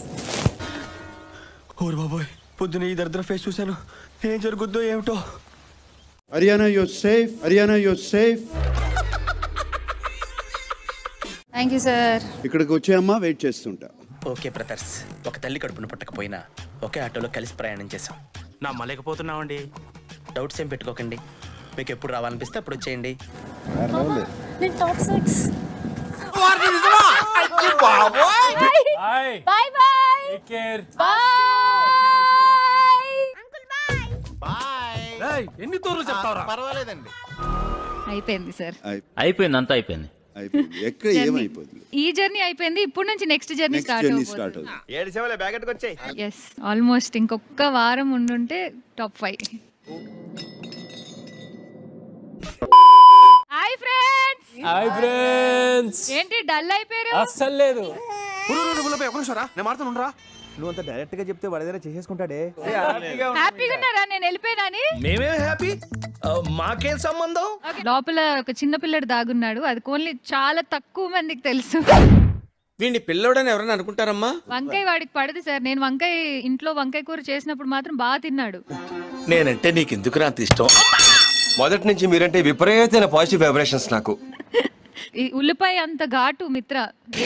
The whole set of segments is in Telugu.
ఓరు బాబోయ్ పొద్దున ఈ దరిద్ర ఫేస్ చూశాను ఏం జరుగుద్దో ఏమిటో Haryana you're safe Haryana you're safe thank you sir ఇక్కడికి వచ్చేయమ్మా వెయిట్ చేస్తుంటా ఓకే బ్రదర్స్ ఒక తల్లి కడుపున పుట్టకపోయినా ఒకే ఆటోలో కలిసి ప్రయాణం చేసాం నమ్మలేకపోతున్నామండి డౌట్స్ ఏం పెట్టుకోకండి మీకు ఎప్పుడు రావాలనిపిస్తే అప్పుడు వచ్చేయండి నేను top six hi bye bye take care bye ఎన్ని తూర్లు చెప్తావరా అయిపోయింది సార్ అయి- అయిపోయింది అంతా అయిపోయింది అయిపోయింది ఎక్కడ ఏమైపోతుంది ఈ జర్నీ అయిపోయింది ఇప్పుడు నుంచి next journey next start journey start అవుతుంది ఏడు సేవలే బ్యాగెట్కి వచ్చాయి ఎస్ ఆల్మోస్ట్ ఇంకొక వారం ఉండుంటే top five hi friends hi friends ఏంటి డల్ అయిపోయారు అస్సలు లేదు ఒక నిమిషం రా నేను మాడుతున్నా రా నువ్వు అంత డైరెక్ట్ గా చెప్తే వాడి దగ్గర చేసేసుకుంటాడే హ్యాపీగా ఉన్నారా నేను వెళ్ళిపోయానని మేమే హ్యాపీ మాకేం సంబంధం లోపల ఒక చిన్న పిల్లడు దాగున్నాడు అది ఓన్లీ చాలా తక్కువ మందికి తెలుసు వీడిని పిల్లోడని ఎవరైనా అనుకుంటారమ్మా వంకాయ వాడికి పడదు సార్ నేను వంకాయ ఇంట్లో వంకాయ కూర చేసినప్పుడు మాత్రం బాగా తిన్నాడు నేనంటే నీకు ఎందుకు అంత ఇష్టం మొదటి నుంచి మీరంటే విపరీతమైన పాజిటివ్ వైబ్రేషన్స్ నాకు ఈ ఉల్లిపాయ అంత ఘాటు మిత్ర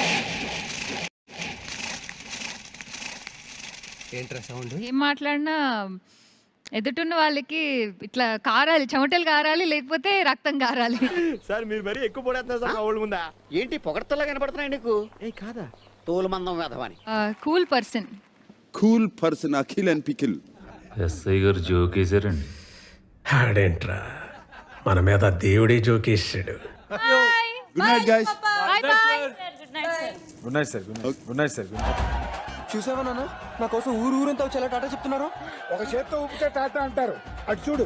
ఏం మాట్లాడినా ఎదుటిన్న వాళ్ళకి ఇట్లా కారాలి చెమటలు కారాలి లేకపోతే రక్తం కారాలి సార్ మీరు మరీ ఎక్కువ పడేస్తున్నారు సార్ ఓల్డ్ ముందా ఏంటి పొగడ్తలా కనపడుతున్నాయి నీకు ఏ కాదా తోలు మందం వేధవని cool person cool person Akhil and pickle SI గారు జోకేశారండి ఆడేంట్రా మన మీద దేవుడే జోకేసాడు good night guys bye bye good night sir good night sir చూసావా నాన్న నా కోసం ఊరు ఊరంతా వచ్చి ఎలా టాటా చెప్తున్నారు ఒక చేత్తో ఊపితే టాటా అంటారు అటు చూడు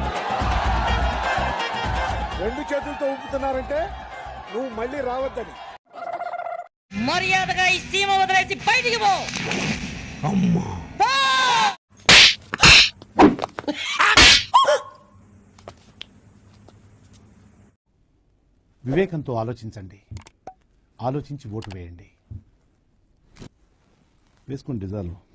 రెండు చేతులతో ఊపుతున్నారంటే నువ్వు మళ్ళీ రావద్దని మర్యాదగా ఈ సీమ వదిలేసి బయటికి పో వివేకంతో ఆలోచించండి ఆలోచించి ఓటు వేయండి వేసుకోండి డిజాల్వ్